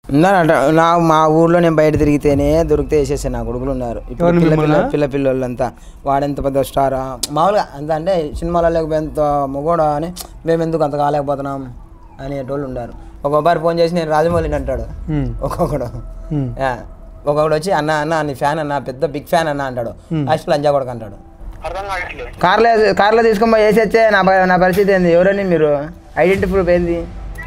ఉన్నారట నా మా ఊర్లో నేను బయట తిరిగితేనే దొరికితే వేసేసాను నా కొడుకులు ఉన్నారు ఇప్పుడు ఎవరు పిల్ల పిల్ల మిమ్మల్నా? పిల్ల పిల్లోళ్ళంతా వాడెంత పెద్ద స్టార్ మామూలుగా అంత అంటే సినిమాలలో ఎంత మొగోడా అని మేము ఎందుకు అంత కాలేకపోతున్నాం అనేటోళ్ళు ఉన్నారు ఒక్కొక్కరు ఫోన్ చేసి నేను రాజమౌళిని అంటాడు ఉమ్, ఒక్కొక్కడు ఉమ్. యా. ఒక్కొక్కడు వచ్చి అన్న అన్న నీ ఫ్యాన్ అన్న పెద్ద బిగ్ ఫ్యాన్ అన్న అంటాడు లాస్ట్ లంజా కొడుకు అంటాడు అర్థం కావట్లేదు కార్లో కార్లో తీసుకొని పోయి వేసి వచ్చే నా ప- నా పరిస్థితి ఏంది ఎవరని మీరు ఐడెంటిటీ ప్రూఫ్ ఏంది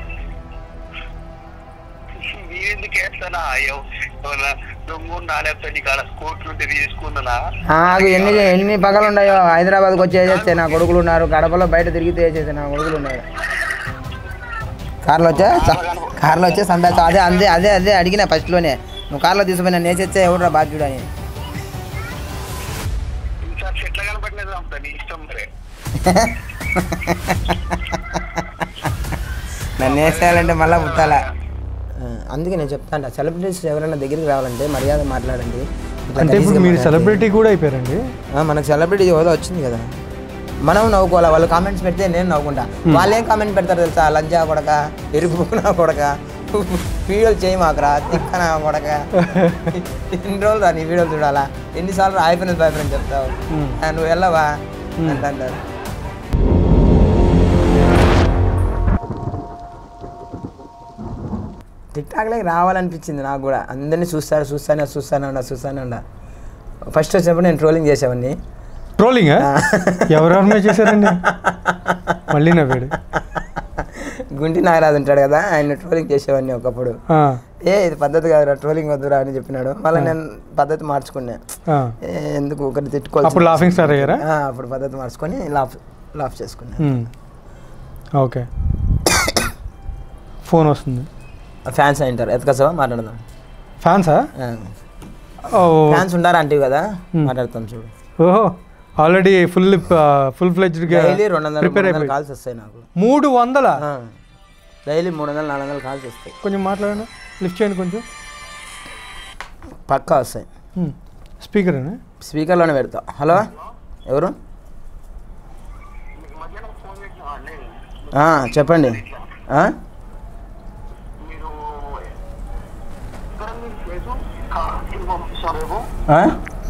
మీరెందుకు వేస్తానా అయ్యో దొంగ నాలేకపోతే నీకు అలా కోట్లు ఉంటే తీసుకున్నానా నాకు ఎన్ని ఎన్ని పగలు ఉన్నాయో హైదరాబాద్కి వచ్చి వేసేస్తే నా కొడుకులు ఉన్నారు గడపలో బయట తిరిగితే వేసేస్తే నా కొడుకులు ఉన్నారు కార్లో వచ్చా స- కార్లో వచ్చే సందా అదే అదే అదే అదే అడిగిన ఫస్ట్లోనే నువ్వు కార్లో తీసుకుపోయినా నేసేస్తే ఎవడురా బాధ్యుడు అని ఈసారి చెట్ల కనపడలేదు అంత నీ ఇష్టం మరి నన్ను వేసేయాలంటే మళ్ళీ పుట్టాలా అందుకే నేను చెప్తాను సెలబ్రిటీస్ ఎవరైనా దగ్గరికి రావాలంటే మర్యాద మాట్లాడండి ఇట్లా అంటే ఇప్పుడు గలీజ్గా మీరు మాట్లాడితే- సెలబ్రిటీ కూడా అయిపోయారండి ఆ, మనకు సెలబ్రిటీ హోదా వచ్చింది కదా మనం నవ్వుకోవాలి వాళ్ళు కామెంట్స్ పెడితే నేను నవ్వుకుంటా వాళ్ళు ఏం కామెంట్ పెడతారు తెలుసా లంజా కొడక ఎరుపు నా కొడక వీడియోలు చేయి మాకురా తిక్క నా కొడక ఎన్ని రోజులు రా నీ వీడియోలు చూడాలా ఎన్నిసార్లు హాయ్ ఫ్రెండ్స్ బాయ్ ఫ్రెండ్స్ చెప్తావు Hmm. ఆ, నువ్వు వెళ్ళవా అంట అంటారు టిక్ టాక్లోకి రావాలనిపించింది నాకు కూడా అందరినీ చూస్తారు చూస్తానే చూస్తానే ఉండ చూస్తానే ఉండ ఫస్ట్ వచ్చినప్పుడు నేను ట్రోలింగ్ చేసేవాడిని ట్రోలింగ్ ఎవరెవరి మీద చేశారండి మళ్ళీ నవ్వాడు గుంటి నాగరాజు ఉంటాడు కదా ఆయన ట్రోలింగ్ చేసేవాడిని ఒకప్పుడు ఆ, ఏ ఇది పద్ధతి కాదురా ట్రోలింగ్ వద్దురా అని చెప్పినాడు మళ్ళీ నేను పద్ధతి మార్చుకున్నా ఆ. ఏ, ఎందుకు ఒకటి తిట్టుకోవచ్చు అప్పుడు లాఫింగ్ స్టార్ అయ్యారా ఆ, అప్పుడు పద్ధతి మార్చుకొని లాఫ్ లాఫ్ చేసుకున్నా ఉమ్. ఓకే ఫోన్ వస్తుంది ఫ్యాన్స్ అంటారు ఎతకసవా మాట్లాడదాం ఫ్యాన్సా ఓ ఫ్యాన్స్ ఉంటారా అంటే కదా మాట్లాడతాం చూడు ఓహో ఆల్రెడీ ఫుల్ ఫుల్ ఫ్లెజ్డ్గా డైలీ రెండు వందల ప్రిపేర్ మూడు వందల అయిపోయి కాల్స్ వస్తాయి నాకు మూడు వందల డైలీ మూడు వందలు నాలుగు వందలు కాల్స్ వస్తాయి కొంచెం మాట్లాడండి లిఫ్ట్ చేయండి కొంచెం పక్కా వస్తాయి స్పీకర్ అండి స్పీకర్లోనే పెడతా హలో ఎవరు మధ్యాహ్నం ఫోన్ చేసినామండి ఆ, చెప్పండి ఆ? మీరు ఇక్కడ మీరు ప్లేసు కాకి పంపిస్తాను రేపు ఆ?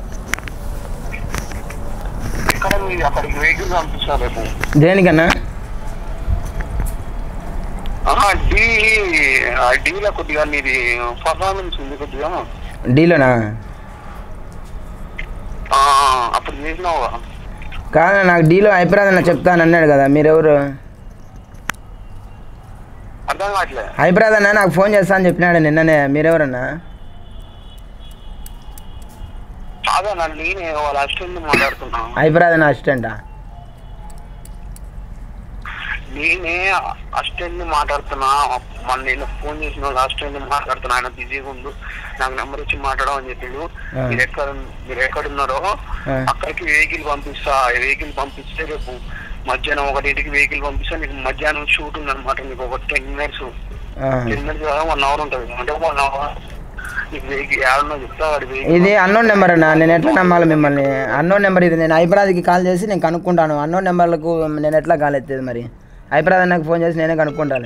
ఇక్కడ మీరు అక్కడికి వెహికల్ పంపిస్తాను రేపు దేనికన్నా ఆహా, డీ ఆ డీలో కొద్దిగా నీది పర్ఫార్మెన్స్ ఉంది కొద్దిగా డీలోనా ఆ, అప్పుడు చేసినావు కాదు నాకు డీలో అయిపోరాదన్న చెప్తాను అన్నాడు కదా మీరెవరు అర్థం కావట్లే అయిపోరాదన్న నాకు ఫోన్ చేస్తా అని చెప్పినాడు నిన్ననే మీరెవరన్నా కాదన్నా నేనే వాళ్ళ అసిస్టెంట్ మాట్లాడుతున్నా అయిపోరాదన్న అసిస్టెంటా నేనే అసిస్టెంట్ మాట్లాడుతున్నా మన నేను ఫోన్ చేసిన వాళ్ళ అసిస్టెంట్ మాట్లాడుతున్నా ఆయన బిజీగా ఉండు నాకు నెంబర్ ఇచ్చి మాట్లాడమని చెప్పిండు ఆ. మీరు ఎక్కడ మీరు ఎక్కడున్నారో ఆ. అక్కడికి వెహికల్ పంపిస్తా వెహికల్ పంపిస్తే రేపు మధ్యాహ్నం ఒకటింటికి వెహికల్ పంపిస్తే నీకు మధ్యాహ్నం షూట్ ఉందన్నమాట నీకు ఒక టెన్ మినిట్స్ ఆ. టెన్ మినిట్స్ కదా వన్ అవర్ ఉంటుంది అంటే వన్ అవర్ నీకు వెహికల్ ఏడన్నా చెప్తా వాడి వెహికల్ ఇది అన్నోన్ నెంబర్ అన్న నేను ఎట్లా నమ్మాలి మిమ్మల్ని అన్నోన్ నెంబర్ ఇది నేను హైదరాబాద్కి కాల్ చేసి నేను కనుక్కుంటాను అన్నోన్ నెంబర్లకు నేను ఎట్లా కాల్ ఎత్తేది మరి హైదరాబాద్ అన్నకు ఫోన్ చేసి నేనే కనుక్కుంటాను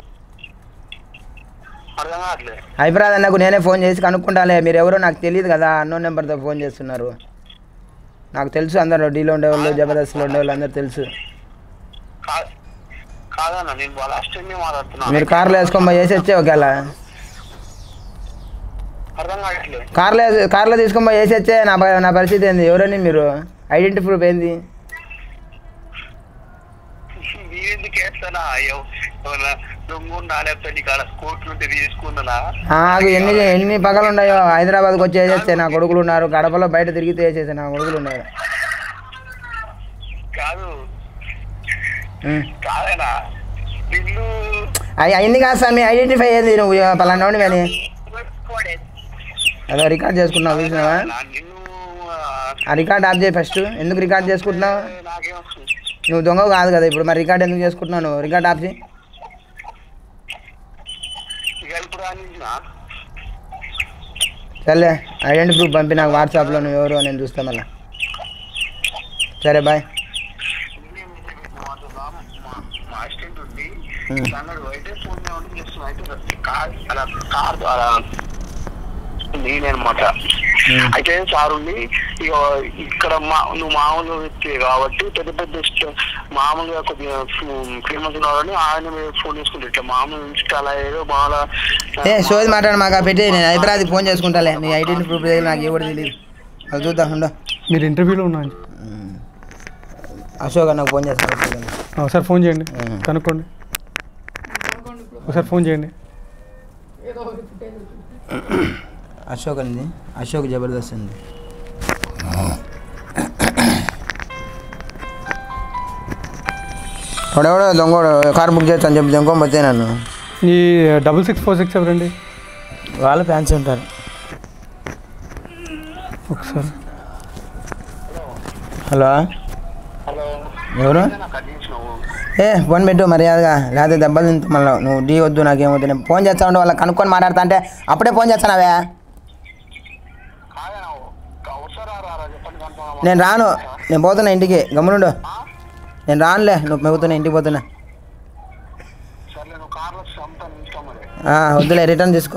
అర్థం కావట్లేదు హైదరాబాద్ అన్నకు నేనే ఫోన్ చేసి కనుక్కుంటాలే మీరు ఎవరో నాకు తెలియదు కదా అన్నోన్ నెంబర్తో ఫోన్ చేస్తున్నారు నాకు తెలుసు అందరూ డీలో ఉండేవాళ్ళు జబర్దస్త్లో ఉండేవాళ్ళు అందరూ తెలుసు కా- కాదన్నా నేను వాళ్ళ అసిస్టెంట్ మాట్లాడుతున్నా మీరు కార్లో వేసుకొని పోయి వేసి వచ్చే ఒకవేళ అర్థం కావట్లేదు కార్లో కార్లో తీసుకొని పోయి వేసి వచ్చే నా ప- నా పరిస్థితి ఏంది ఎవరని మీరు ఐడెంటిటీ ప్రూఫ్ ఏంది మీరెందుకు వేస్తానా అయ్యో దొంగ నాలేకపోతే నీకు అలా కోట్లు ఉంటే తీసుకున్నానా నాకు ఎన్ని ఎన్ని పగలు ఉన్నాయో హైదరాబాద్కి వచ్చి వేసేస్తే నా కొడుకులు ఉన్నారు గడపలో బయట తిరిగితే వేసేస్తే నా కొడుకులు ఉన్నారు కాదు ఉం. కాదనా నిన్ను అవి అయింది కాదు స్వామి ఐడెంటిఫై అయ్యేది నువ్వు పలానా కానీ అదో రికార్డ్ చేసుకున్నావు చూసినావా నా నిన్ను ఆ, ఆ రికార్డ్ ఆఫ్ చేయి ఫస్ట్ ఎందుకు రికార్డ్ చేసుకుంటున్నావు నాకేమొస్తుంది నువ్వు దొంగ కాదు కదా ఇప్పుడు మరి రికార్డ్ ఎందుకు చేసుకుంటున్నావు నువ్వు రికార్డ్ ఆఫ్ చేయి ఇక ఇప్పుడు అందించిన సర్లే ఐడెంటిటీ ప్రూఫ్ పంపి నాకు వాట్సాప్లో నువ్వు ఎవరు నేను చూస్తాను మళ్ళీ సరే బాయ్ మా అసిస్టెంట్ ఉంది ఇట్లా అన్నాడు అయితే ఫోన్ చేయమని చేస్తున్నా అయితే కార్ అలా కార్ అలా నేనే అనమాట అయితే సార్ ఉండి ఇక ఇక్కడ మా నువ్వు మామూలు వ్యక్తి కాబట్టి పెద్ద పెద్ద స్ట- మామూలుగా కొద్దిగా ఫేమస్ కావాలని ఆయన మీద ఫోన్ చేసుకుంటే ఇట్లా మామూలు ఇన్స్టా అలా ఏదో బాగా ఏ సోది మాట్లాడు మాకు పెట్టి నేను హైదరాబాద్కి ఫోన్ చేసుకుంటాలే నీ ఐడెంటిటీ ప్రూఫ్ దగ్గర నాకు ఎవరు తెలియదు అది చూద్దాం ఉండో మీరు ఇంటర్వ్యూలో ఉన్నా అశోక్ అన్నకు ఫోన్ చేస్తాను అశోక్ అన్న. ఒకసారి ఫోన్ చేయండి మ్మ్. కనుక్కోండి ఒకసారి ఫోన్ చేయండి అశోక్ అండి అశోక్ జబర్దస్త్ అండి వాడెవడో దొంగోడు కార్ బుక్ చేస్తాను చెప్పి దొంగ పోతే నన్ను ఈ డబుల్ సిక్స్ ఫోర్ సిక్స్ ఎవరండి వాళ్ళ ఫ్యాన్స్ ఉంటారు ఒకసారి హలో హలో ఎవరు నాకు అది ఇచ్చినావు ఏ ఫోన్ పెట్టు మర్యాదగా లేకపోతే దెబ్బలు తింటూ మళ్ళీ నువ్వు డీ వద్దు నాకేమొద్దు నేను ఫోన్ చేస్తా ఉంటే వాళ్ళకి కనుక్కొని మాట్లాడతా అంటే అప్పుడే ఫోన్ చేస్తానవే కాదా అవసరా రారా చెప్పండి కనుక నేను రాను నేను పోతున్నా ఇంటికి గమ్మునుండు నేను రానులే నువ్వు మెగుతున్నా ఇంటికి పోతున్నా సర్లే నువ్వు కార్లో చంపుతా ఇష్టం మరి ఆ, వద్దులే రిటర్న్ తీసుకో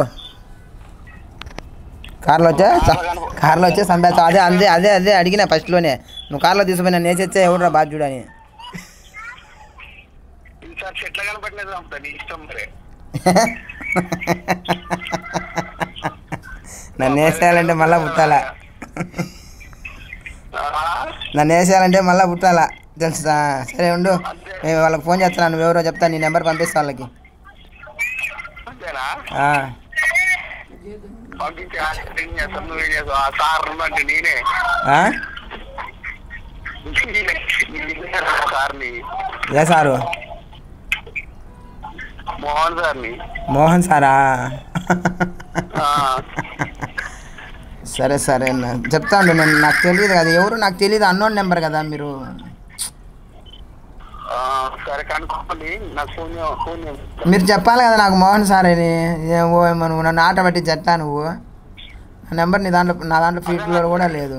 కార్లో వచ్చే కార్లో వచ్చే సంపేస్తా అదే అదే అదే అదే అడిగిన ఫస్ట్లోనే నువ్వు కార్లో తీసుకుపోయినా నేచొచ్చే ఎవడురా బాగా చూడని ఈసారి చెట్ల కనపడలేదు చంపుతా నీ ఇష్టం మరి నన్ను వేసేయాలంటే మళ్ళీ పుట్టాలా ఆ? నన్ను వేసేయాలంటే మళ్ళీ పుట్టాలా తెలుసా సరే ఉండు నేను వాళ్ళకి ఫోన్ చేస్తాను నువ్వు ఎవరో చెప్తా నీ నెంబర్ పంపిస్తా వాళ్ళకి అంతేనా ఆ, పంపించి యాక్టింగ్ చేస్తాను నువ్వే చేస్తావు ఆ సార్ అంటే నేనే ఆ? నేనే. నేనే రా సార్ని ఏ సారు మోహన్ సార్ని మోహన్ సారా ఆ. సరే సరే అన్న చెప్తా ఉండు నేను నాకు తెలియదు కదా ఎవరు నాకు తెలియదు అన్నోన్ నెంబర్ కదా మీరు ఆ, సరే కనుక్కోండి నాకు ఫోన్ చేయ- ఫోన్ చేయండి. మీరు చెప్పాలి కదా నాకు మోహన్ సార్ అని ఏమో ఏమో నువ్వు నన్ను ఆట పట్టి చెట్టా నువ్వు నా నెంబర్ నీ దాంట్లో నా దాంట్లో ఫీట్లో కూడా లేదు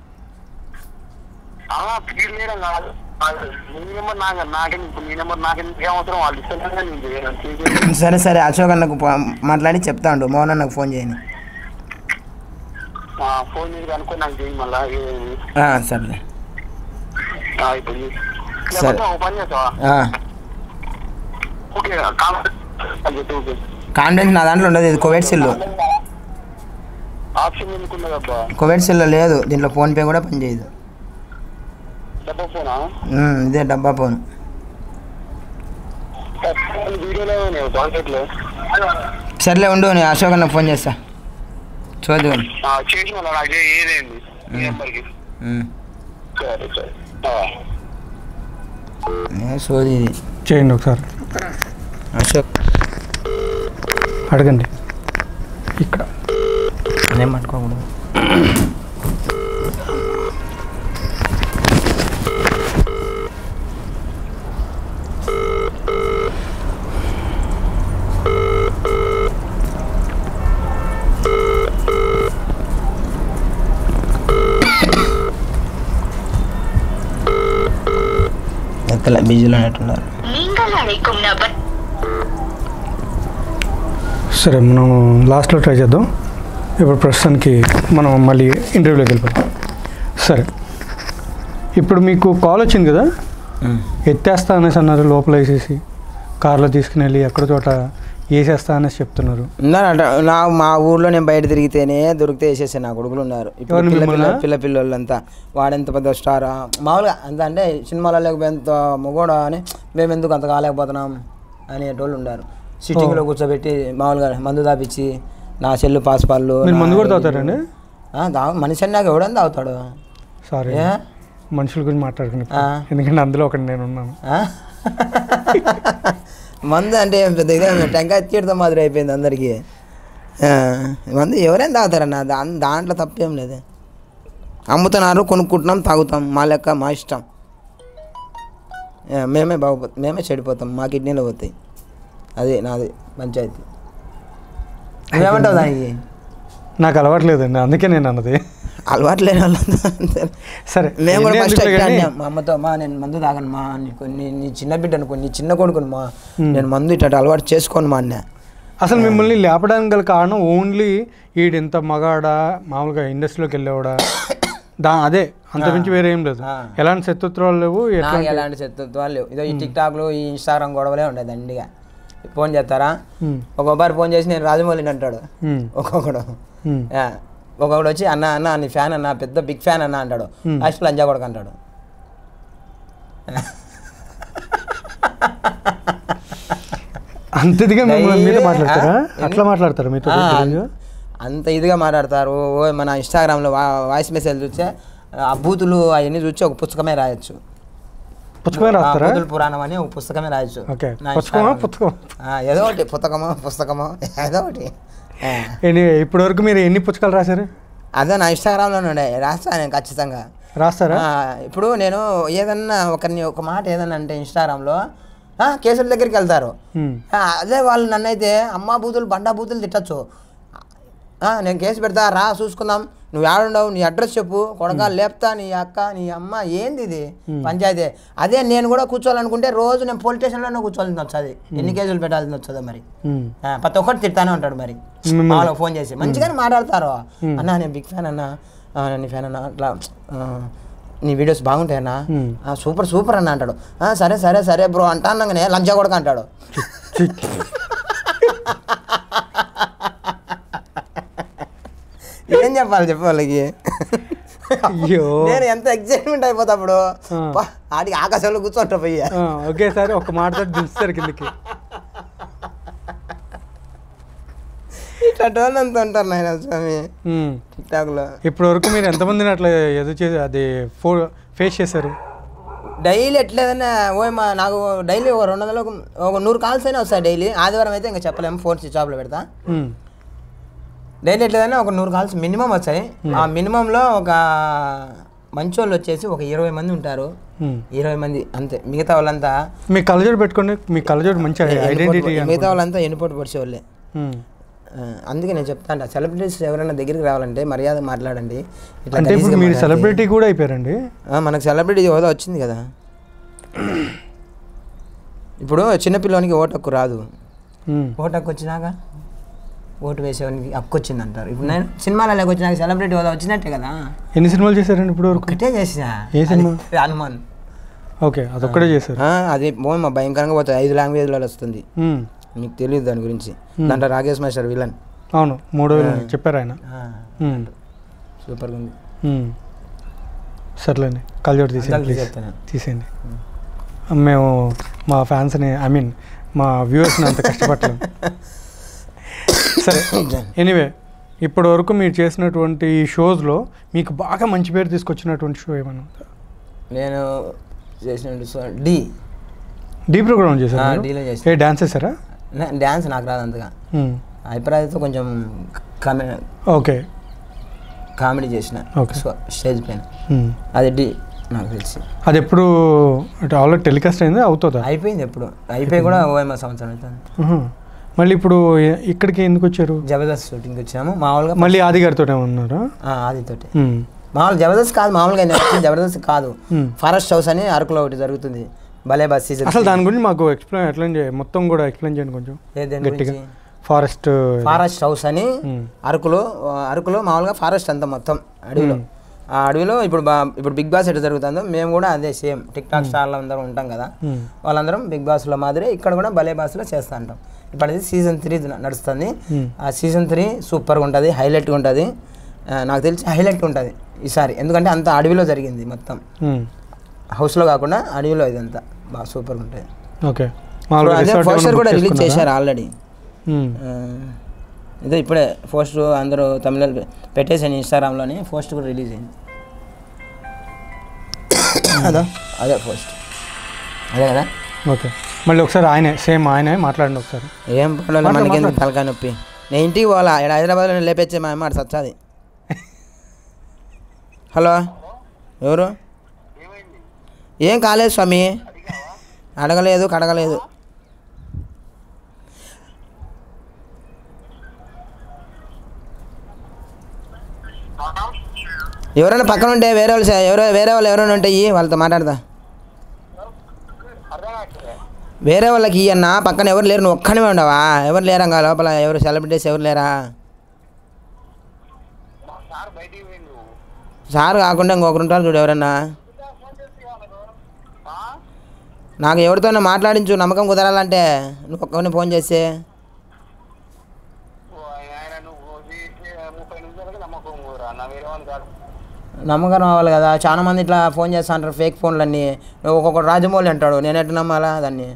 ఆ, ఫీల్ చేయడం కాదు అది నీ నెంబర్ నాకు నాకే ఇప్పుడు నీ నెంబర్ నాకే నీకేం అవసరం వాళ్ళు ఇష్టంగా నేను చేయను. చేయను. సరే సరే అశోక్ అన్నకు పో- మాట్లాడి చెప్తా ఉండు మోహన్ అన్నకు ఫోన్ చేయని ఆ, ఫోన్ చేసి కనుక్కొని నాకు చేయి మళ్ళా ఏమి. ఆ, సర్లే ఆ, ఇప్పుడు చేయి. సరే. లేకపోతే ఒక పని చేస్తావా ఆ, ఓకే కామెంట్ అది చెప్పు, ఓకే కాన్ఫిడెన్స్ నా దాంట్లో ఉండదు ఇది కోవిడ్ సిల్లు ఆప్షన్ ఎందుకున్నదబ్బా కోవిడ్ సిల్లో లేదు దీంట్లో ఫోన్పే కూడా పనిచేయదు డబ్బా ఫోనా ఉమ్, ఇదే డబ్బా ఫోన్ వీడియోలో నేను కాంటాక్ట్లో సర్లే ఉండు నేను అశోక్ అన్నకు ఫోన్ చేస్తా చూద్దు చేసిన వాళ్ళు నాకు చేయి, ఏదేంది ఈ నెంబర్కి సరే సరే ఆ. సోది ఇది చేయండి ఒకసారి అశోక్ అడగండి ఇక్కడ నేను పట్టుకోకూడదు ఎక్కలే బిజీలో ఉన్నట్టున్నారు நீங்கள் அழைக்கும் நபர் సరే మనం లాస్ట్లో ట్రై చేద్దాం ఇప్పుడు ప్రస్తుతానికి మనం మళ్ళీ ఇంటర్వ్యూలోకి వెళ్ళిపోతాం సరే ఇప్పుడు మీకు కాల్ వచ్చింది కదా ఎత్తేస్తా అనేసి అన్నారు లోపల వేసేసి కార్లో తీసుకుని వెళ్ళి ఎక్కడ చోట వేసేస్తా అనేసి చెప్తున్నారు ఉన్నారట నా మా ఊర్లో నేను బయట తిరిగితేనే దొరికితే వేసేసాను నా కొడుకులు ఉన్నారు ఇప్పుడు ఎవరు పిల్ల పిల్ల మిమ్మల్నా? పిల్ల పిల్లలంతా వాడెంత పెద్ద స్టార్ మామూలుగా అంత అంటే సినిమాలలో ఎంత మొగోడా అని మేము ఎందుకు అంత కాలేకపోతున్నాం అనేటోళ్ళు ఉన్నారు సిట్టింగ్లో కూర్చోబెట్టి మామూలుగా మందు దాపిచ్చి నా సెల్లు పాస్ పాళ్ళు మీరు నా మందు కూడా ఇది- తాగుతారండి ఆ, తాగు మనిషి అన్నాక ఎవడని తాగుతాడు సారీ ఏ? మనుషుల గురించి మాట్లాడుకుని ఆ. ఎందుకంటే అందులో ఒకటి నేను ఉన్నాను ఆ? మందు అంటే ఏం పెద్ద ఇదే టెంకాయ తీయడం మాదిరి అయిపోయింది అందరికీ ఆ, మందు ఎవరైనా తాగుతారన్న దా దాంట్లో తప్పేం లేదు అమ్ముతున్నారు కొనుక్కుంటున్నాం తాగుతాం మా లెక్క మా ఇష్టం ఆ, మేమే బాగుపో మేమే చెడిపోతాం మా కిడ్నీలో పోతాయి అది నాది పంచాయతీ నువ్వేమంటావు దానికి నాకు అలవాట్లేదండి అందుకే నేను అన్నది అలవాటు లేని వాళ్ళంతా అంతే. సరే మేము కూడా ఎన్ని ఫస్ట్ ఎందుకులే కానీ, మా అమ్మతో మా నేను మందు తాగను మా నీకు నీ నీ చిన్న బిడ్డను నీ చిన్న కొడుకును మా నేను మందు ఇట్ట అలవాటు చేసుకోను మా అన్న అసలు మిమ్మల్ని లేపడానికి గల కారణం ఓన్లీ ఈడింత మగాడా మామూలుగా ఇండస్ట్రీలోకి వెళ్ళేవాడా దా అదే అంతమించి వేరే ఏం లేదు ఆ. ఎలాంటి శత్రుత్వాలు లేవు ఎట్లా నాకు ఎలాంటి శత్రుత్వాలు లేవు ఇదో ఈ టిక్ టాక్లు ఈ ఇన్స్టాగ్రామ్ గొడవలే ఉండేది దండిగా ఫోన్ చేస్తారా ఉమ్, ఒక్కొక్కరు ఫోన్ చేసి నేను రాజమౌళిని అంటాడు ఉమ్, ఒక్కొక్కడు ఉమ్. ఆ, ఒక్కొక్కడు వచ్చి అన్న అన్న నీ ఫ్యాన్ అన్న పెద్ద బిగ్ ఫ్యాన్ అన్న అంటాడు Hmm. లాస్ట్ లంజా కొడుకు అంటాడు అంత ఇదిగా మిమ్మల్ని మీతో డైలీ- మాట్లాడతారా ఆ? అట్లా మాట్లాడతారా మీతో ఆ, తెలియదు? అంత ఇదిగా మాట్లాడతారు ఓ మన ఇన్స్టాగ్రామ్లో వా వాయిస్ మెసేజ్ చూస్తే ఆ బూతులు అవన్నీ చూసి ఒక పుస్తకమే రాయొచ్చు పుచ్చకమే ఆ రాస్తారా బూతుల పురాణం అని ఒక పుస్తకమే రాయొచ్చు ఓకే నా పుచ్చకమా Instagram లో. పుస్తకం ఆ, ఏదో ఒకటి పుస్తకమో పుస్తకమో ఏదో ఒకటి ఆ. ఎన్ని ఇప్పటి వరకు మీరు ఎన్ని పుచ్చకాలు రాశారు అదే నా ఇన్స్టాగ్రామ్లో ఉండే రాస్తాను నేను ఖచ్చితంగా రాస్తారా ఆ, ఇప్పుడు నేను ఏదన్నా ఒకరిని ఒక మాట ఏదన్నా అంటే ఇన్స్టాగ్రామ్లో ఆ, కేసుల దగ్గరికి వెళ్తారు ఉమ్, ఆ, అదే వాళ్ళు నన్ను అయితే అమ్మా బూతులు బండా బూతులు తిట్టచ్చు ఆ, నేను కేసు పెడతా రా చూసుకుందాం నువ్వు ఏడుండవు నీ అడ్రస్ చెప్పు కొడక లేపుతా నీ అక్క నీ అమ్మ ఏంది ఇది పంచాయతీ అదే నేను కూడా కూర్చోవాలనుకుంటే రోజు నేను పోలీస్ స్టేషన్లోనే కూర్చోవాల్సింది వచ్చేది ఎన్ని కేసులు పెట్టాల్సింది వచ్చేదో మరి ఉమ్, ఆ, ప్రతి ఒక్కటి తిడతానే ఉంటాడు మరి మిమ్మల్ని- వాళ్ళకి ఫోన్ చేసి మంచిగానే మాట్లాడతారు అన్న నేను బిగ్ ఫ్యాన్ అన్న ఆ, నీ ఫ్యాన్ అన్న అట్లా ఆ, నీ వీడియోస్ బాగుంటాయన్నా Hmm. ఆ, సూపర్ సూపర్ అన్న అంటాడు "ఆ, సరే సరే సరే బ్రో అంటా అన్నగానే లంచా కొడక అంటాడు చి- ఏం చెప్పాలి చెప్పు వాళ్ళకి అయ్యో నేను ఎంత ఎక్సైట్మెంట్ అయిపోతా అప్పుడు ఆ. పా, ఆడికి ఆకాశంలో కూర్చోంటా పోయి ఆ, ఒకేసారి ఒక మాటతో దించుతారు కిందకి ఇట్లా అంత ఉంటారు నాయన స్వామి ఉమ్. టిక్ టాక్లో ఇప్పటి వరకు మీరు ఎంతమందిని అట్లా ఎదురు చేసి అది ఫో ఫేస్ చేశారు డైలీ ఎట్లేదన్నా ఓ మా నాకు డైలీ ఒక రెండు వందలు ఒక- ఒక నూరు కాల్స్ అయినా వస్తాయి డైలీ ఆదివారం అయితే ఇంకా చెప్పలేము ఫోన్ స్విచ్ ఆఫ్లో పెడతా ఉమ్, డైలీ ఎట్లేదన్నా ఒక నూరు కాల్స్ మినిమం వచ్చాయి ఆ మినిమంలో ఒక మంచోళ్ళు వచ్చేసి ఒక ఇరవై మంది ఉంటారు ఉమ్. ఇరవై మంది అంతే మిగతా వాళ్ళంతా మీ కళ్ళజోడు పెట్టుకోండి మీ కళ్ళజోడు మంచి ఐడెంటిటీ ఎన్నిపోటు- మిగతా వాళ్ళంతా ఎన్నిపోటు పొడిచేవాళ్ళే ఆ, అందుకే నేను చెప్తాను సెలబ్రిటీస్ ఎవరైనా దగ్గరికి రావాలంటే మర్యాద మాట్లాడండి ఇట్లా అంటే ఇప్పుడు గలీజ్గా మీరు మాట్లాడితే- సెలబ్రిటీ కూడా అయిపోయారండి ఆ, మనకు సెలబ్రిటీ హోదా వచ్చింది కదా ఇప్పుడు చిన్నపిల్లోనికి ఓటు హక్కు రాదు ఉమ్, ఓటు హక్కు వచ్చినాక ఓటు వేసేవానికి హక్కు వచ్చింది అంటారు ఇప్పుడు నేను సినిమాలలోకి వచ్చినాక సెలబ్రిటీ హోదా వచ్చినట్టే కదా ఎన్ని సినిమాలు చేశారండి ఇప్పుడు వరకు ఒకటే చేసిన ఏ సినిమా? అది హనుమాన్ ఓకే అదొక్కడే చేశారు ఆ, అది పోయి మా భయంకరంగా పోతుంది ఐదు లాంగ్వేజ్లలో వస్తుంది ఉమ్, మీకు తెలియదు దాని గురించి దాంట్లో రాకేష్ మాస్టర్ విలన్ అవును మూడో చెప్పారు ఆయన ఉమ్, సూపర్గా ఉంది ఉమ్. సర్లేండి కళ్ళజోడు తీసేయండి అందరికీ ప్లీజ్ చెప్తాను. తీసేయండి మేము మా ఫ్యాన్స్ని ఐ మీన్ మా వ్యూవర్స్ని అంత కష్టపడలేము సరే ఎనీవే ఇప్పటి వరకు మీరు చేసినటువంటి ఈ షోస్లో మీకు బాగా మంచి పేరు తీసుకొచ్చినటువంటి షో ఏమన్నా ఉందా? నేను చేసిన డి డీ ప్రోగ్రామ్ చేశారా ఆ, మీరు? డీలో చేశాను. ఏ డాన్స్ చేశారా డ్యాన్స్ నాకు రాదు అంతగా ఉమ్, అభిప్రాయంతో కొంచెం కామె ఓకే కామెడీ చేసిన Okay. సో స్టేజ్ పైన ఉమ్. అది డి నాకు తెలిసి అది ఎప్పుడు ఆల్రెడీ టెలికాస్ట్ అయింది అవుతుందా అయిపోయింది ఎప్పుడు అయిపోయి కూడా ఓఎంఆ సంవత్సరం అవుతుంది ఉహు. మళ్ళీ ఇప్పుడు ఎ- ఇక్కడికి ఎందుకు వచ్చారు జబర్దస్త్ షూటింగ్కి వచ్చినాము మామూలుగా మళ్ళీ ఆది గారితో ఉన్నారా ఆ, ఆదితోటి ఉమ్, మామూలు జబర్దస్త్ కాదు మామూలుగా నేను వచ్చింది జబర్దస్త్ కాదు ఉమ్. ఫారెస్ట్ హౌస్ అని అరకులో ఒకటి జరుగుతుంది భలే బస్ సీజన్ అసలు దాని గురించి మాకు ఎక్స్ప్లెయిన్ ఎక్స్ప్లెయిన్ చేయ మొత్తం కూడా ఎక్స్ప్లెయిన్ చేయండి కొంచెం గట్టిగా ఫారెస్ట్ ఫారెస్ట్ హౌస్ అని ఉమ్. అరకులో ఆ, అరకులో మామూలుగా ఫారెస్ట్ అంతా మొత్తం అడవిలో ఆ అడవిలో ఇప్పుడు బా ఇప్పుడు బిగ్ బాస్ ఎట్లా జరుగుతుందో మేము కూడా అదే సేమ్ టిక్ టాక్ స్టార్లు అందరం ఉంటాం కదా ఉమ్. వాళ్ళందరం బిగ్ బాస్లో మాదిరి ఇక్కడ కూడా భలే బాస్లో చేస్తూ ఉంటాం ఇప్పుడు అది సీజన్ త్రీ నడుస్తుంది Hmm. ఆ సీజన్ త్రీ సూపర్గా ఉంటుంది హైలైట్గా ఉంటుంది నాకు తెలిసి హైలైట్ ఉంటుంది ఈసారి ఎందుకంటే అంత అడవిలో జరిగింది మొత్తం ఉమ్. హౌస్లో కాకుండా అడవిలో ఇదంతా బాగా సూపర్గా ఉంటుంది ఓకే ఇప్పుడు మామూలుగా అదే resort పోస్టర్ ఏమైనా కూడా book రిలీజ్ చేసుకున్నారా? చేశారు ఆల్రెడీ ఉమ్. ఇదే ఇప్పుడే పోస్ట్ అందరూ తమిళ పెట్టేసాను ఇన్స్టాగ్రామ్లోని పోస్ట్ కూడా రిలీజ్ అయింది అదో అదే పోస్ట్ అదే కదా ఓకే మళ్ళీ ఒకసారి ఆయనే సేమ్ ఆయనే మాట్లాడండి ఒకసారి ఏం పడలేదు మాట్లాడు, మనకి మాట్లాడు. తలకాయ నొప్పి నేను ఇంటికి పోవాలా ఇక్కడ హైదరాబాద్లో లేపేచ్చే మా అమ్మ సచ్చాది హలో ఎవరు ఏం కాలేదు స్వామి అడగలేదు కడగలేదు ఎవరైనా పక్కన ఉంటే వేరే వాళ్ళు సే- ఎవరో వేరే వాళ్ళు ఎవరైనా ఉంటే ఇయ్యి, వాళ్ళతో మాట్లాడదా అర్థం కావట్లేదు వేరే వాళ్ళకి ఇయ్యి అన్న పక్కన ఎవరు లేరు నువ్వు ఒక్కనే ఉండవా ఎవరు లేరా ఇంకా లోపల ఎవరు సెలబ్రిటీస్ ఎవరు లేరా మా సార్ బయటికి పోయిండు సార్ కాకుండా ఇంకొకరు ఉంటారు చూడు ఎవరన్నా ఆ? నాకు ఎవరితోనో మాట్లాడించు నమ్మకం కుదరాలంటే నువ్వు ఒక్కరిని ఫోన్ చేస్తే ఓ ఆయన నువ్వు చేసే ముప్పై నిమిషాలకి నమ్మకం ఊరా నా వేరే వాళ్ళు కాదు నమ్మకం రావాలి కదా చాలా మంది ఇట్లా ఫోన్ చేస్తా అంటారు ఫేక్ ఫోన్లన్నీ నువ్వు ఒక్కొక్కడు రాజమౌళి అంటాడు నేను ఎట్లా నమ్మాలా దాన్ని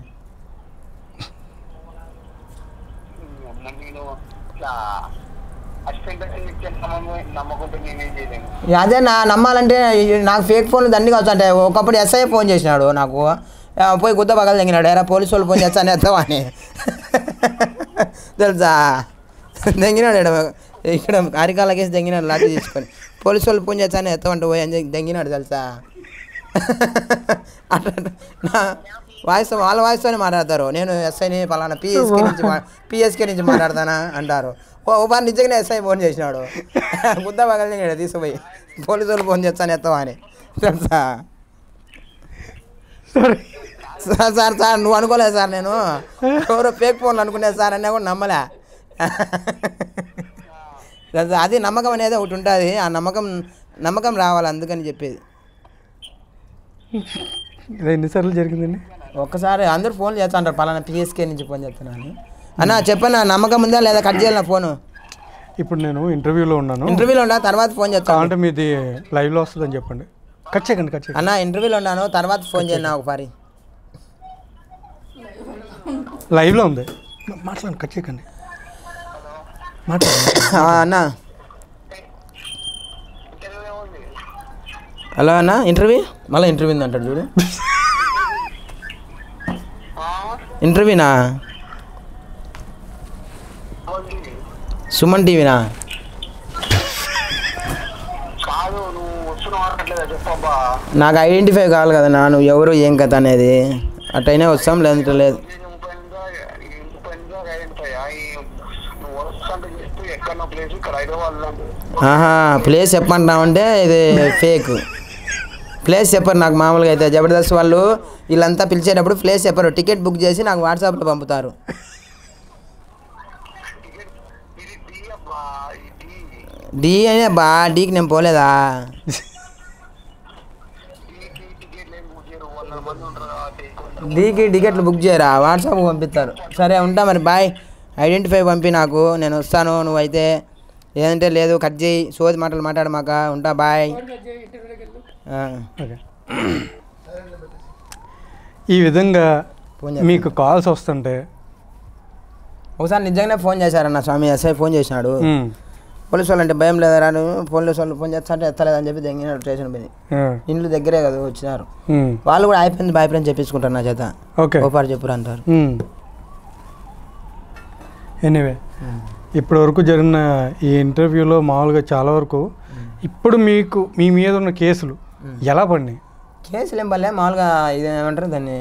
అమ్మ నేను ఇట్లా అసిస్టెంట్ ఇచ్చే నమ్మకం నమ్మకంతో నేనేం చేయలేను ఇక అదే నా నమ్మాలంటే ఈ నాకు ఫేక్ ఫోన్లు దండిగా వచ్చాయి ఒకప్పుడు ఎస్ఐ ఫోన్ చేసినాడు నాకు ఆ, పోయి గుద్ద పగలు తెగినాడు ఎరా పోలీసు వాళ్ళు ఫోన్ చేస్తాను ఎత్తావా అని తెలుసా దెంగినాడు ఈడ. ఇక్కడ అరికాలకేసి దెంగినాడు లాఠీ తీసుకొని పోలీసు వాళ్ళు ఫోన్ చేస్తాను ఎత్తమంటే పోయి అని చెప్పి దెంగినాడు తెలుసా అట్లా నా వాయిస్ వాళ్ళ వాయిస్తోనే మాట్లాడతారు నేను ఎస్ఐని పలానా పిఎస్కే నుంచి పిఎస్కే నుంచి మాట్లాడతానా అంటారు ఓ ఓ బాగా నిజంగానే ఎస్ఐ ఫోన్ చేసినాడు గుద్ద పగలని ఇక్కడ తీసుకుపోయి పోలీసు వాళ్ళు ఫోన్ చేస్తాను ఎత్తవా అని తెలుసా సరే సార్ సార్ సార్ నువ్వు అనుకోలేదు సార్ నేను ఎవరో ఫేక్ ఫోన్లు అనుకునేది సార్ అన్నా కూడా నమ్మలే తెలుసా? అది నమ్మకం అనేది ఒకటి ఉంటుంది ఆ నమ్మకం నమ్మకం రావాలి అందుకని చెప్పేది ఇది ఎన్నిసార్లు జరిగిందండి ఒక్కసారి అందరూ ఫోన్ చేస్తా అంటారు పలానా పిఎస్కే నుంచి ఫోన్ చేస్తున్నాను అన్న చెప్పన్నా నమ్మకం ఉందా లేదా కట్ చేయాలి నా ఫోను ఇప్పుడు నేను ఇంటర్వ్యూలో ఉన్నాను ఇంటర్వ్యూలో ఉన్నా తర్వాత ఫోన్ చేస్తాను కావాలంటే మీది లైవ్లో వస్తుందని చెప్పండి కట్ చేయకండి కట్ చేయకండి అన్న ఇంటర్వ్యూలో ఉన్నాను తర్వాత ఫోన్ చేయండి నాకు ఒకసారి లైవ్లో ఉంది మాట్లాడండి కట్ చేయకండి మాట్లాడండి ఆ, అన్న ఇంటర్వ్యూ ఏముంది హలో అన్న ఇంటర్వ్యూ మళ్ళీ ఇంటర్వ్యూ ఉంది అంటాడు చూడు ఆ? ఇంటర్వ్యూనా ఏముంది? సుమన్ టీవీనా కాదు నువ్వు వస్తున్నావు అనట్లేదా చెప్పబ్బా నాకు ఐడెంటిఫై కావాలి కదా నా నువ్వు ఎవరు ఏం కథ అనేది అట్టయినా వస్తాం లేదంటే లేదు నేను ముప్పై నిమిషాలు ఈ ముప్పై నిమిషాలు అయిపోయా ఈ నువ్వు వస్తుంటే చెప్తూ ఎక్కడో ప్లేస్ ఇక్కడ హైదరాబాద్లో ఆహా ప్లేస్ చెప్పంటామంటే ఇది ఫేక్ ప్లేస్ చెప్పరు నాకు మామూలుగా అయితే జబర్దస్త్ వాళ్ళు వీళ్ళంతా పిలిచేటప్పుడు ప్లేస్ చెప్పరు టికెట్ బుక్ చేసి నాకు వాట్సాప్లో పంపుతారు టికెట్ ఇది డి అబ్బా ఇది డీ అనే బా డీకి నేను పోలేదా డీకి టికెట్ లేదు బుక్ చేయరు వందల మంది ఉంటారు కాబట్టి డీకి టికెట్లు బుక్ చేయరా వాట్సాప్ పంపిస్తారు సరే ఉంటా మరి బాయ్ ఐడెంటిఫై పంపి నాకు నేను వస్తాను నువ్వైతే ఏదంటే లేదు కట్ చేయి సోది మాటలు మాట్లాడమాక ఉంటా బాయ్ ఆ, ఓకే ఈ విధంగా ఫోన్ మీకు కాల్స్ వస్తుంటే ఒకసారి నిజంగానే ఫోన్ చేశారన్న స్వామి ఎస్ఐ ఫోన్ చేసినాడు ఉమ్, పోలీసు వాళ్ళు అంటే భయం లేదా నువ్వు పోలీసు వాళ్ళు ఫోన్ చేస్తా అంటే ఎత్తలేదని చెప్పి దెంగినాడు స్టేషన్ పోయి ఆ, ఇండ్లు దగ్గరే కదా వచ్చినారు ఉమ్, వాళ్ళు కూడా అయిపోయింది బాయ్ ఫ్రెండ్ చెప్పించుకుంటారు నా చేత ఓకే ఓపారు చెప్పురు అంటారు ఎనీవే ఇప్పటి వరకు జరిగిన ఈ ఇంటర్వ్యూలో మామూలుగా చాలా వరకు ఇప్పుడు మీకు మీ మీద ఉన్న కేసులు ఎలా పడినాయి కేసులు ఏం పర్లే మామూలుగా ఇది ఏమంటారు దాన్ని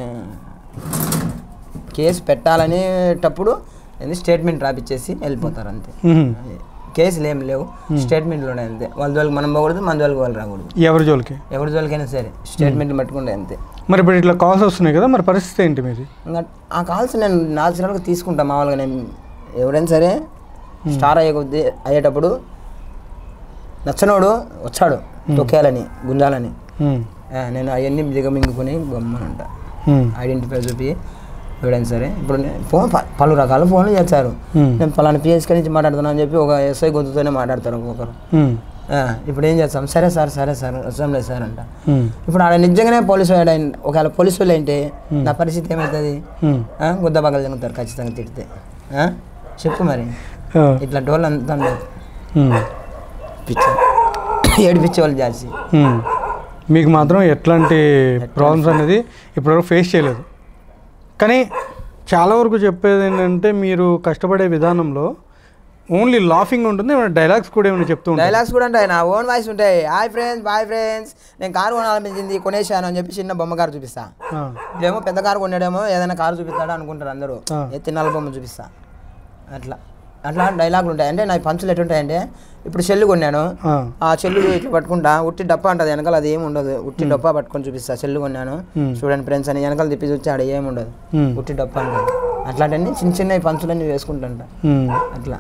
కేసు పెట్టాలనేటప్పుడు ఏంది స్టేట్మెంట్ రాపిచ్చేసి వెళ్ళిపోతారు అంతే ఉమ్, కేసులు ఏం లేవు స్టేట్మెంట్లు ఉన్నాయి అంతే వాళ్ళ జోలికి మనం పోకూడదు మన జోలికి వాళ్ళు రాకూడదు ఎవరి జోలికి ఎవరి జోలికైనా సరే స్టేట్మెంట్ పట్టుకుంటే అంతే మరి ఇప్పుడు ఇట్లా కాల్స్ వస్తున్నాయి కదా మరి పరిస్థితి ఏంటి మీది ఇంకా ఆ కాల్స్ నేను నాచురల్గా తీసుకుంటా మామూలుగా నేను ఎవరైనా సరే స్టార్ అయ్యే కొద్దీ అయ్యేటప్పుడు నచ్చనోడు వచ్చాడు తొక్కేయాలని గుంజాలని ఉమ్, ఆ, నేను అవన్నీ దిగమింగుకొని గమ్మనంట ఉమ్, ఐడెంటిఫై చూపి ఎవడైనా సరే ఇప్పుడు నేను ఫోన్ ప- పలు రకాల ఫోన్లు చేస్తారు ఉమ్, నేను పలానా పిఎస్కే నుంచి మాట్లాడుతున్నాను అని చెప్పి ఒక ఎస్ఐ గొంతుతోనే మాట్లాడతారు ఒక్కొక్కరు ఉమ్, ఆ, ఇప్పుడు ఏం చేస్తాం సరే సార్ సరే సార్ వస్తాం లేదు సార్ అంట ఉమ్, ఇప్పుడు ఆడ నిజంగానే పోలీసు వాడు అయిన- ఒకవేళ పోలీసు వాళ్ళు ఏంటి నా పరిస్థితి ఏమవుతుంది ఉమ్, ఆ, గుద్ద పగలు తింటారు ఖచ్చితంగా తిడితే ఆ? చెప్పు మరి ఆ, ఇట్లా డోళ్ళు అంతా ఉండదు ఉమ్, పిచ్చి ఏడిపించే వాళ్ళు జాస్తి ఉమ్. మీకు మాత్రం ఎట్లాంటి ప్రాబ్లమ్స్ అనేది ఇప్పటివరకు ఫేస్ చేయలేదు కానీ చాలా వరకు చెప్పేది ఏంటంటే మీరు కష్టపడే విధానంలో ఓన్లీ లాఫింగ్ ఉంటుంది ఏమైనా డైలాగ్స్ కూడా ఏమైనా చెప్తూ ఉంటారు డైలాగ్స్ కూడా ఉంటాయి నా ఓన్ వాయిస్ ఉంటాయి హాయ్ ఫ్రెండ్స్ బాయ్ ఫ్రెండ్స్ నేను కారు కొనాలనిపించింది కొనేసాను అని చెప్పి చిన్న బొమ్మ కారు చూపిస్తా ఇదేమో పెద్ద కారు కొన్నాడేమో ఏదైనా కారు చూపిస్తాడు అనుకుంటారు అందరూ ఆ. ఎత్తి నల్ల బొమ్మ చూపిస్తా అట్లా అట్లా డైలాగులు ఉంటాయి అంటే నా పంచులు ఎట్లుంటాయంటే ఇప్పుడు చెల్లు కొన్నాను ఆ, ఆ చెల్లు ఇట్లా పట్టుకుంటా ఉట్టి డప్ప అంటది వెనకాల అది ఏమి ఉండదు ఉట్టి డప్ప పట్టుకొని చూపిస్తా చెల్లు కొన్నాను Hmm. చూడండి ఫ్రెండ్స్ అని వెనకాల తిప్పి చూస్తే ఆడ ఏమి ఉండదు ఉమ్, ఉట్టి డప్ప అంటది అట్లాంటివన్నీ చిన్న చిన్న పంచులన్నీ వేసుకుంటుంటా ఉమ్. అట్లా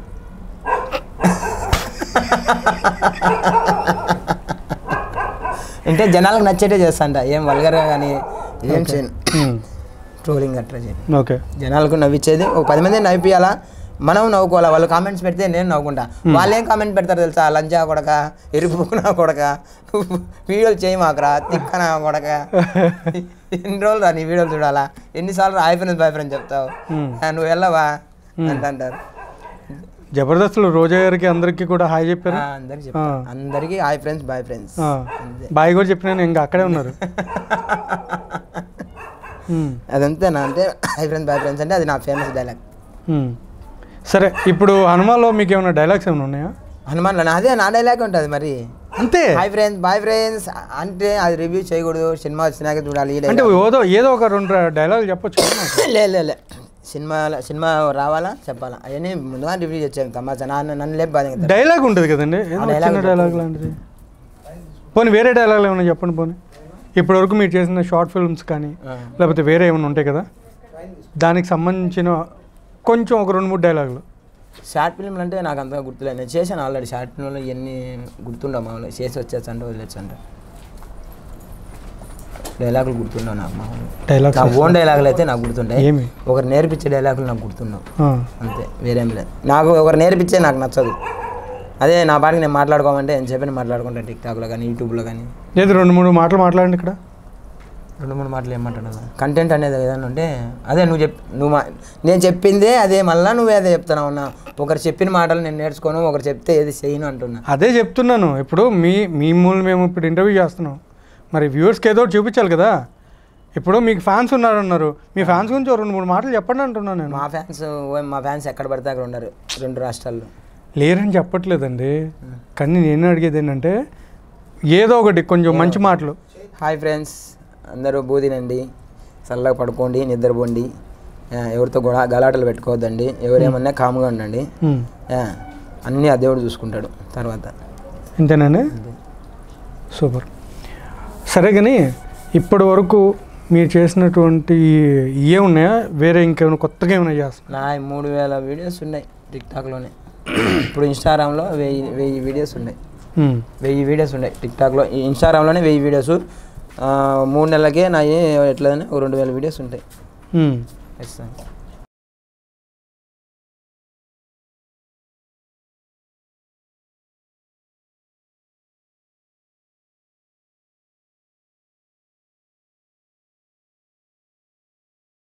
అంటే జనాలకు నచ్చేటే చేస్తాంట ఏం వల్గర్గా కానీ ఏం చేయను ఉమ్, ట్రోలింగ్ అట్లా చేయను ఓకే జనాలకు నవ్వించేది ఒక పది మంది నవ్విపియాలా మనం నవ్వుకోవాలా వాళ్ళు కామెంట్స్ పెడితే నేను నవ్వుకుంటా వాళ్ళు ఏం కామెంట్ పెడతారు తెలుసా లంజా కొడక ఎరుపు నా కొడక వీడియోలు చేయి మాకురా తిక్క నా కొడక ఎన్ని రోజులు రా నీ వీడియోలు చూడాలా ఎన్నిసార్లు హాయ్ ఫ్రెండ్స్ బాయ్ ఫ్రెండ్స్ చెప్తావు Hmm. ఆ, నువ్వు వెళ్ళవా అంట అంటారు జబర్దస్త్లో రోజా గారికి అందరికీ కూడా హాయ్ చెప్పారు ఆ, అందరికి చెప్తా అందరికి హాయ్ ఫ్రెండ్స్ బాయ్ ఫ్రెండ్స్ ఆ, అంతే. బాయ్ కూడా చెప్పినాను ఇంకా అక్కడే ఉన్నారు ఉమ్, అదంతేనా అంటే హాయ్ ఫ్రెండ్స్ బాయ్ ఫ్రెండ్స్ అంటే అది నా ఫేమస్ డైలాగ్ ఉమ్. సరే ఇప్పుడు హనుమాన్లో మీకు ఏమైనా డైలాగ్స్ ఏమైనా ఉన్నాయా హనుమాన్లో నా- అదే నా డైలాగ్ ఉంటుంది మరి అంతే హాయ్ ఫ్రెండ్స్ బాయ్ ఫ్రెండ్స్ అంటే అది రివ్యూ చేయకూడదు సినిమా వచ్చినాక చూడాలి ఈ అంటే dialogue. ఏదో ఏదో ఒక రెండు డైలాగ్ చెప్పొచ్చు కదా నాకు. లే లే లే సినిమా సినిమా రావాలా చెప్పాలా అవన్నీ ముందుగా రివ్యూ చేసాను తమాషా నన్ను నన్ను లేపు బాధ ఇంకా. డైలాగ్ ఉంటుంది కదండి ఏదో ఆ dialogue చిన్న డైలాగ్ లాంటిది పోనీ వేరే డైలాగులు ఏమైనా చెప్పండి పోనీ ఇప్పటివరకు మీరు చేసిన షార్ట్ ఫిల్మ్స్ కానీ ఆ. లేకపోతే వేరే ఏమైనా ఉంటాయి కదా దానికి సంబంధించిన కొంచెం ఒక రెండు మూడు డైలాగులు షార్ట్ ఫిల్మ్లు అంటే నాకు అంతగా గుర్తులేదు నేను చేశాను ఆల్రెడీ షార్ట్ ఫిల్మ్లో ఇవన్నీ గుర్తుండవు మామూలు చేసి వచ్చేసి అంటే వదిలేచ్చు అంటే డైలాగులు గుర్తుండవు నాకు మామూలు డైలాగ్స్ నా ఓన్ డైలాగులు అయితే నాకు గుర్తుంటాయి ఏమి? ఒకరు నేర్పించే డైలాగులు నాకు గుర్తుండవు ఆ, అంతే వేరేం లేదు నాకు ఒకరు నేర్పించే నాకు నచ్చదు అదే నా పాటికి నేను మాట్లాడుకోమంటే నేను చెప్పిన మాట్లాడుకుంటాను టిక్టాక్లో కానీ యూట్యూబ్లో కానీ లేదు రెండు మూడు మాటలు మాట్లాడండి ఇక్కడ రెండు మూడు మాటలు ఏమంటాడు కంటెంట్ అనేది ఏదైనా ఉంటే అదే నువ్వు చెప్ నువ్వు మా- నేను చెప్పిందే అదే మళ్ళీ నువ్వే అదే చెప్తున్నావు అన్న ఒకరు చెప్పిన మాటలు నేను నేర్చుకోను ఒకరు చెప్తే ఏది చేయను అంటున్నా అదే చెప్తున్నాను ఇప్పుడు మీ మీ మూలు మేము ఇప్పుడు ఇంటర్వ్యూ చేస్తున్నాం మరి వ్యూవర్స్కి ఏదో ఒకటి చూపించాలి కదా ఇప్పుడు మీకు ఫ్యాన్స్ ఉన్నారన్నారు మీ ఫ్యాన్స్ గురించి ఓ రెండు మూడు మాటలు చెప్పండి అంటున్నాను నేను మా ఫ్యాన్స్ మా ఫ్యాన్స్ ఎక్కడ పడితే అక్కడ ఉండరు రెండు రాష్ట్రాల్లో లేరని చెప్పట్లేదండి కానీ నేను అడిగేది ఏంటంటే ఏదో ఒకటి కొంచెం మంచి మాటలు హాయ్ ఫ్రెండ్స్ అందరూ బూదినండి చల్లగా పడుకోండి నిద్రపోండి ఆ, ఎవరితో గొడ గలాటలు పెట్టుకోవద్దండి ఎవరేమన్నా కామ్గా ఉండండి ఉమ్. ఆ, అన్నీ ఆ దేవుడు చూసుకుంటాడు తర్వాత ఇంతేనండి సూపర్ సరే కానీ ఇప్పటి వరకు మీరు చేసినటువంటి ఏ ఉన్నాయా వేరే ఇంకేమైనా కొత్తగా ఏమైనా చేస్తున్నా నా మూడు వేల వీడియోస్ ఉన్నాయి టిక్టాక్లోనే ఇప్పుడు ఇన్స్టాగ్రామ్లో వెయ్యి వెయ్యి వీడియోస్ ఉన్నాయి వెయ్యి వీడియోస్ ఉన్నాయి టిక్టాక్లో ఈ ఇన్స్టాగ్రామ్లోనే వెయ్యి వీడియోస్ మూడు నెలలకే నా ఎట్లనే ఒక రెండు వేల వీడియోస్ ఉంటాయి ఖచ్చితంగా